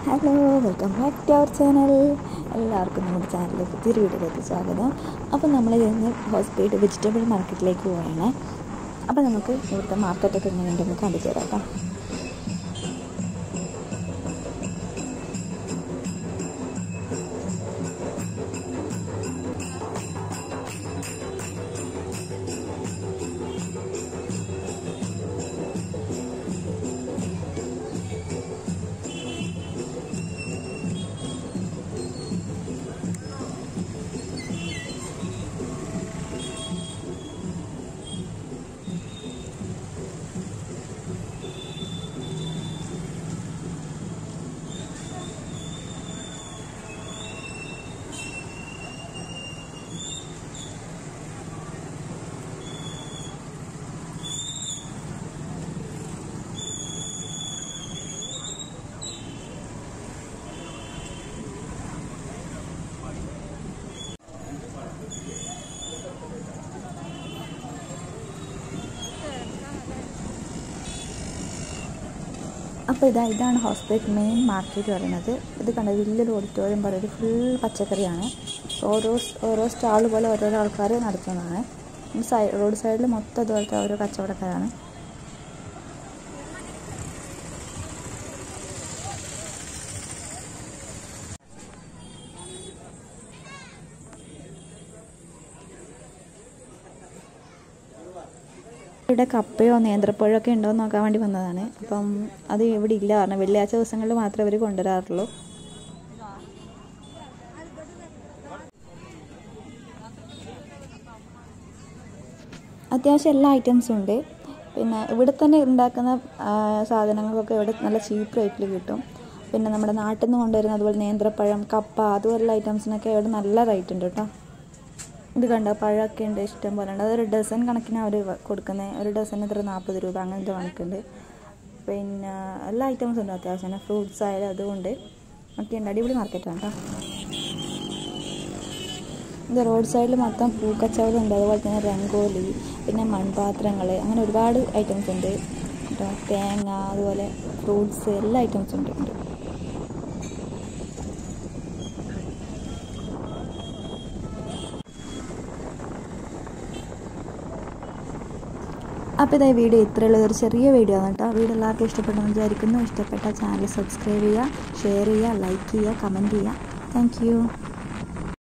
hello welcome back to our channel എല്ലാവർക്കും നമ്മുടെ ചാനലിലേക്ക് പുതിയൊരു വീഡിയോയിലേക്ക് സ്വാഗതം അപ്പോൾ നമ്മൾ ഇന്ന് ഹോസ്പിറ്റൽ വെജിറ്റബിൾ മാർക്കറ്റിലേക്ക് പോവുകയാണ് അപ്പോൾ നമുക്ക് ഇവിടുത്തെ മാർക്കറ്റൊക്കെ എങ്ങനെയുണ്ടെന്ന് കാണിച്ചു തരാം കേട്ടോ അപ്പോൾ ഇതാ ഇതാണ് ഹോസ്പിറ്റൽ മെയിൻ മാർക്കറ്റ് പറയുന്നത് ഇത് കണ്ട വലിയൊരു ഓഡിറ്റോറിയം പറയുന്നത് ഫുൾ പച്ചക്കറിയാണ് ഓരോ ഓരോ സ്റ്റാൾ പോലെ ഓരോരോ ആൾക്കാർ നടത്തുന്നതാണ് സൈ റോഡ് സൈഡിൽ മൊത്തം ഇതുപോലത്തെ ഓരോ കച്ചവടക്കാരാണ് ഇവിടെ കപ്പയോ നേന്ത്രപ്പഴമോ ഒക്കെ ഉണ്ടോ എന്ന് നോക്കാൻ വേണ്ടി വന്നതാണ് അപ്പം അത് ഇവിടെ ഇല്ല കാരണം വെള്ളിയാഴ്ച ദിവസങ്ങളിൽ മാത്രമേ അവർ കൊണ്ടുവരാറുള്ളൂ അത്യാവശ്യം എല്ലാ ഐറ്റംസും ഉണ്ട് പിന്നെ ഇവിടെ തന്നെ ഉണ്ടാക്കുന്ന ആ, സാധനങ്ങൾക്കൊക്കെ ഇവിടെ നല്ല ചീപ്പ് റേറ്റിൽ കിട്ടും പിന്നെ നമ്മുടെ നാട്ടിൽ നിന്ന് കൊണ്ടുവരുന്ന അതുപോലെ നേന്ത്രപ്പഴം കപ്പ അതുപോലുള്ള ഐറ്റംസിനൊക്കെ ഇവിടെ നല്ല റേറ്റ് ഉണ്ട് കേട്ടോ ഇത് കണ്ടോ പഴമൊക്കെ ഉണ്ട് ഇഷ്ടം പോലെ ഉണ്ട് അതൊരു ഡസൻ കണക്കിന് അവർ കൊടുക്കുന്നത് ഒരു ഡസൻ ഇത്ര നാൽപ്പത് രൂപ അങ്ങനത്തെ കണക്കുണ്ട് പിന്നെ എല്ലാ ഐറ്റംസും ഉണ്ട് അത്യാവശ്യം ഫ്രൂട്ട്സ് ആയാലും അതുകൊണ്ട് ഒക്കെ ഉണ്ട് അടിപൊളി മാർക്കറ്റാണ് കേട്ടോ ഇത് റോഡ് സൈഡിൽ മൊത്തം പൂക്കച്ചവടം ഉണ്ട് അതുപോലെ തന്നെ രംഗോലി പിന്നെ മൺപാത്രങ്ങൾ അങ്ങനെ ഒരുപാട് ഐറ്റംസ് ഉണ്ട് കേട്ടോ തേങ്ങ അതുപോലെ ഫ്രൂട്ട്സ് എല്ലാ ഐറ്റംസും ഉണ്ട് ഉണ്ട് അപ്പോൾ ഇതായി വീഡിയോ ഇത്രയുള്ള ഒരു ചെറിയ വീഡിയോ ആണ് കേട്ടോ വീഡിയോ എല്ലാവർക്കും ഇഷ്ടപ്പെട്ടെന്ന് വിചാരിക്കുന്നു ഇഷ്ടപ്പെട്ട ചാനൽ സബ്സ്ക്രൈബ് ചെയ്യുക ഷെയർ ചെയ്യുക ലൈക്ക് ചെയ്യുക കമൻറ്റ് ചെയ്യുക താങ്ക്